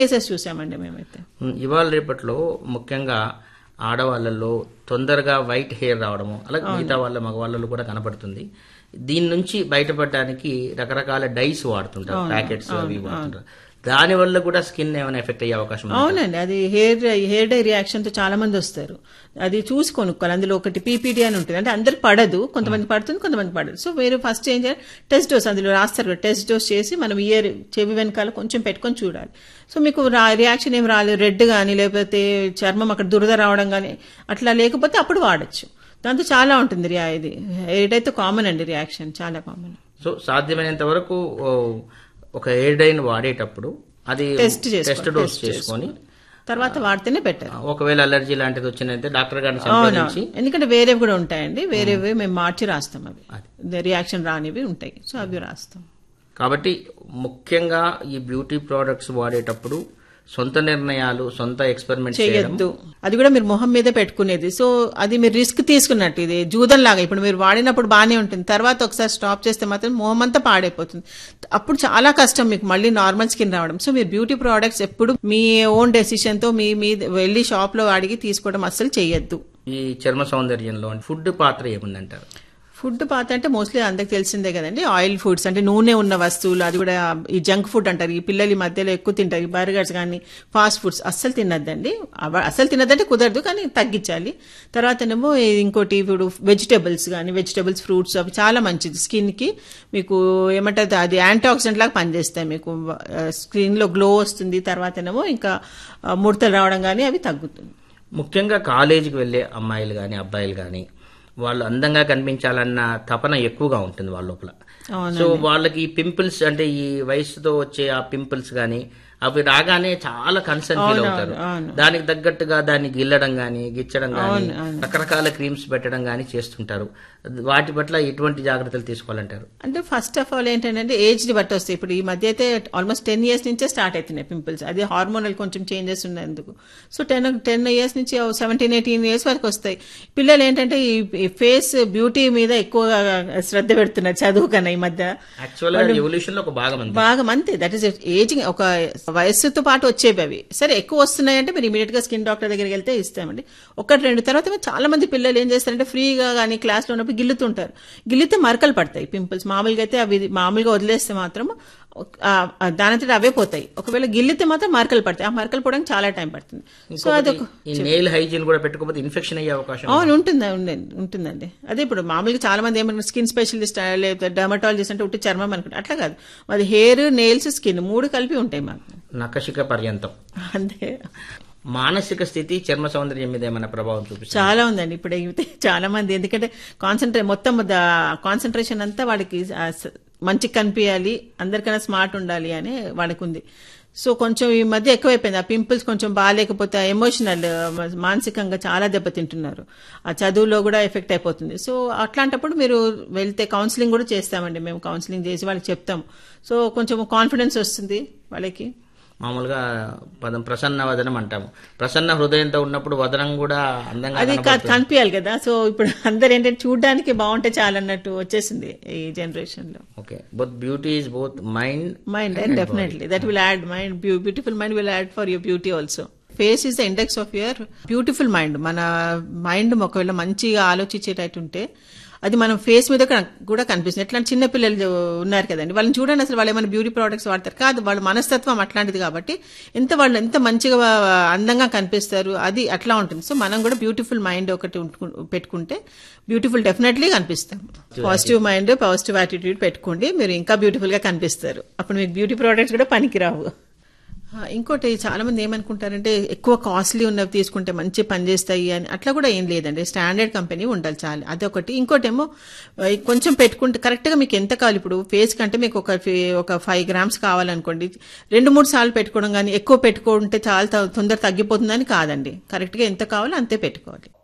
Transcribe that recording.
Cases చూసామండి మేమైతే ఉమ్, ఇవాళ రేపట్లో ముఖ్యంగా ఆడవాళ్ళలో తొందరగా వైట్ హెయిర్ రావడము అలాగే మిగతా వాళ్ళ మగవాళ్ళలో కూడా కనపడుతుంది దీని నుంచి బయటపడడానికి రకరకాల డైస్ వాడుతుంటారు ప్యాకెట్స్ అవి వాడుతుంటారు దాని వల్ల కూడా స్కిన్ ఏమైనా ఎఫెక్ట్ అయ్యే అవకాశం ఉందా? అవునండి అది హెయిర్ హెయిర్ డై రియాక్షన్ తో చాలా మంది వస్తారు అది చూసి కొనుక్కోవాలి అందులో ఒకటి పీపీడీ అని ఉంటుంది అంటే అందరికి పడదు కొంతమంది పడుతుంది కొంతమంది పడదు సో మీరు ఫస్ట్ ఏం చేయాలి టెస్ట్ డోస్ అందులో రాస్తారు కదా టెస్ట్ డోస్ చేసి మనం ఇయర్ చెవి వెనకాల కొంచెం పెట్టుకొని చూడాలి సో మీకు రియాక్షన్ ఏం రాలేదు రెడ్ కానీ లేకపోతే చర్మం అక్కడ దురద రావడం కానీ అట్లా లేకపోతే అప్పుడు వాడచ్చు దాంతో చాలా ఉంటుంది రియా ఇది ఏదైతే కామన్ అండి రియాక్షన్ చాలా కామన్ సో సాధ్యమైనంత వరకు ఓ, ఒక ఎయిర్ డైన్ వాడేటప్పుడు అది టెస్ట్ చేసుకో- టెస్ట్ డోస్ టెస్ట్ చేసుకొని తర్వాత వాడితేనే బెటర్ ఒకవేళ అలర్జీ లాంటిది వచ్చినైతే డాక్టర్ గారిని అవును సంప్రదించి ఎందుకంటే వేరేవి కూడా ఉంటాయండి వేరేవి మేము మార్చి రాస్తాం అవి రియాక్షన్ రానివి ఉంటాయి సో అవి రాస్తాం కాబట్టి ముఖ్యంగా ఈ బ్యూటీ ప్రోడక్ట్స్ వాడేటప్పుడు సొంత నిర్ణయాలు సొంత ఎక్స్పెరిమెంట్ చేయడం చేయొద్దు అది కూడా మీరు మొహం మీదే పెట్టుకునేది సో అది మీరు రిస్క్ తీసుకున్నట్టు ఇది జూదం లాగా ఇప్పుడు మీరు వాడినప్పుడు బాగానే ఉంటుంది తర్వాత ఒకసారి స్టాప్ చేస్తే మాత్రం మొహం అంతా పాడైపోతుంది అప్పుడు చాలా కష్టం మీకు మళ్ళీ నార్మల్ స్కిన్ రావడం సో మీరు బ్యూటీ ప్రోడక్ట్స్ ఎప్పుడు మీ ఓన్ డెసిషన్ తో మీ మీ వెళ్ళి షాప్ లో అడిగి తీసుకోవడం అస్సలు చేయొద్దు ఈ చర్మ సౌందర్యంలో ఫుడ్ పాత్ర ఏముందంటారు ఫుడ్ పాత అంటే మోస్ట్లీ అందరికి తెలిసిందే కదండి ఆయిల్ ఫుడ్స్ అంటే నూనె ఉన్న వస్తువులు అది కూడా ఈ జంక్ ఫుడ్ అంటారు ఈ పిల్లలు ఈ మధ్యలో ఎక్కువ తింటారు ఈ బర్గర్స్ కానీ ఫాస్ట్ ఫుడ్స్ అస్సలు తినద్దండి అవ- అస్సలు తినద్దంటే కుదరదు కానీ తగ్గించాలి తర్వాతనేమో ఇంకోటి ఇప్పుడు వెజిటేబుల్స్ కానీ వెజిటేబుల్స్ ఫ్రూట్స్ అవి చాలా మంచిది స్కిన్ కి మీకు ఏమంటారు అది యాంటీ ఆక్సిడెంట్ లాగా పనిచేస్తాయి మీకు స్కిన్ లో గ్లో వస్తుంది తర్వాతనేమో ఇంకా ఆ, ముడతలు రావడం కానీ అవి తగ్గుతుంది ముఖ్యంగా కాలేజీకి వెళ్ళే అమ్మాయిలు కానీ అబ్బాయిలు కానీ వాళ్ళు అందంగా కనిపించాలన్న తపన ఎక్కువగా ఉంటుంది వాళ్ళ లోపల సో వాళ్ళకి పింపుల్స్ అంటే ఈ వయసుతో వచ్చే ఆ పింపుల్స్ కానీ అవి రాగానే చాలా కన్సర్న్ ఫీల్ అవుతారు దానికి తగ్గట్టుగా దాన్ని గిల్లడం గాని గిచ్చడం గాని రకరకాల క్రీమ్స్ పెట్టడం గాని చేస్తుంటారు వాటి పట్ల ఎటువంటి జాగ్రత్తలు తీసుకోవాలంటారు అంటే ఫస్ట్ ఆఫ్ ఆల్ ఏంటంటే ఏజ్ ని బట్టి వస్తాయి ఇప్పుడు ఈ మధ్య అయితే ఆల్మోస్ట్ టెన్ ఇయర్స్ నుంచే స్టార్ట్ అవుతున్నాయి పింపుల్స్ అది హార్మోనల్ కొంచెం చేంజెస్ ఉన్నందుకు సో టెన్ టెన్ ఇయర్స్ నుంచి సెవెంటీన్ ఎయిటీన్ ఇయర్స్ వరకు వస్తాయి పిల్లలు ఏంటంటే ఈ ఫేస్ బ్యూటీ మీద ఎక్కువ శ్రద్ధ పెడుతున్నారు చదువు కన్నా ఈ మధ్య యాక్చువల్ గా ఎవల్యూషన్ లో ఒక భాగం అంతే బాగా మంతే దట్ ఈస్ ఏజింగ్ ఒక వయస్సుతో పాటు వచ్చేవి అవి సరే ఎక్కువ వస్తున్నాయంటే మీరు ఇమీడియట్ గా స్కిన్ డాక్టర్ దగ్గరికి వెళ్తే ఇస్తామండి ఒకటి రెండు తర్వాత మీరు చాలా మంది పిల్లలు ఏం చేస్తారంటే ఫ్రీగా కానీ క్లాస్ లో ఉన్నప్పుడు గిల్లుతుంటారు గిల్లితే మరకలు పడతాయి పింపుల్స్ మామూలుగా అయితే అవి మామూలుగా వదిలేస్తే మాత్రం దానంతటి అవే పోతాయి ఒకవేళ గిల్లితే మాత్రం మరకలు పడతాయి ఆ మరకలు పోవడానికి చాలా టైం పడుతుంది సో అదొక ఈ నెయిల్ హైజీన్ కూడా పెట్టుకోకపోతే ఇన్ఫెక్షన్ అయ్యే అవకాశం ఉంది. అవును ఉంటుంది ఉండండి ఉంటుందండి అదే ఇప్పుడు మామూలుగా చాలా మంది ఏమంటారు స్కిన్ స్పెషలిస్ట్ లేకపోతే డర్మటాలజిస్ట్ అంటే ఉట్టి చర్మం అనుకుంటారు అట్లా కాదు అది హెయిర్ నెయిల్స్ స్కిన్ మూడు కలిపి ఉంటాయి మాకు నకశిక పర్యంతం అంతే మానసిక స్థితి చర్మ సౌందర్యం మీద ఏమైనా ప్రభావం చూపిస్తుంది చాలా ఉందండి ఇప్పుడు అయితే చాలా మంది ఎందుకంటే కాన్సన్ట్రే మొత్తం కాన్సన్ట్రేషన్ అంతా వాడికి ఆ స- మంచిగా కనిపించాలి అందరికన్నా స్మార్ట్ ఉండాలి అని వాడికి ఉంది సో కొంచెం ఈ మధ్య ఎక్కువైపోయింది ఆ పింపుల్స్ కొంచెం బాగాలేకపోతే ఎమోషనల్ మానసికంగా చాలా దెబ్బతింటున్నారు ఆ చదువులో కూడా ఎఫెక్ట్ అయిపోతుంది సో అట్లాంటప్పుడు మీరు వెళ్తే కౌన్సిలింగ్ కూడా చేస్తామండి మేము కౌన్సిలింగ్ చేసి వాళ్ళకి చెప్తాం సో కొంచెం కాన్ఫిడెన్స్ వస్తుంది వాళ్ళకి మామూలుగా పదం ప్రసన్న వదనం అంటాము ప్రసన్న హృదయంతో ఉన్నప్పుడు వదనం కూడా అందంగా అది కనబడుతుంది. కనిపించాలి కదా సో ఇప్పుడు అందరు ఏంటంటే చూడడానికి బాగుంటే చాలన్నట్టు వచ్చేసింది ఈ జనరేషన్ లో okay both beauty is both mind mind and definitely that will add mind beautiful mind will add for your beauty also face is the index of your beautiful mind మన mind ఒకవేళ మంచిగా ఆలోచించేటట్టు ఉంటే అది మనం face మీద కూడా- కూడా కనిపిస్తుంది ఎట్లా చిన్న పిల్లలు ఉన్నారు కదండి వాళ్ళని చూడండి అసలు వాళ్ళు ఏమైనా బ్యూటీ ప్రోడక్ట్స్ వాడతారు కాదు వాళ్ళ మనస్తత్వం అట్లాంటిది కాబట్టి ఎంత వాళ్ళు ఎంత మంచిగా అందంగా కనిపిస్తారు అది అట్లా ఉంటుంది సో మనం కూడా బ్యూటిఫుల్ మైండ్ ఒకటి ఉంటుకు- పెట్టుకుంటే బ్యూటిఫుల్ డెఫినెట్లీ కనిపిస్తాం పాజిటివ్ మైండ్ పాజిటివ్ యాటిట్యూడ్ పెట్టుకోండి మీరు ఇంకా బ్యూటిఫుల్ గా కనిపిస్తారు అప్పుడు మీకు బ్యూటీ ప్రోడక్ట్స్ కూడా పనికిరావు ఆ, ఇంకోటి చాలా మంది ఏమనుకుంటారంటే ఎక్కువ కాస్ట్లీ ఉన్నవి తీసుకుంటే మంచి పని చేస్తాయి అని అట్లా కూడా ఏం లేదండి స్టాండర్డ్ కంపెనీ ఉండాలి చాలు అదొకటి ఇంకోటేమో ఆ, కొంచెం పెట్టుకుంటే కరెక్ట్ గా మీకు ఎంత కావాలి ఇప్పుడు ఫేస్ కంటే మీకు ఒక ఫే- ఒక ఫైవ్ గ్రామ్స్ కావాలనుకోండి రెండు మూడు సార్లు పెట్టుకోవడం కానీ ఎక్కువ పెట్టుకుంటే చాలా త- తొందర తగ్గిపోతుందని కాదండి కరెక్ట్ గా ఎంత కావాలో అంతే పెట్టుకోవాలి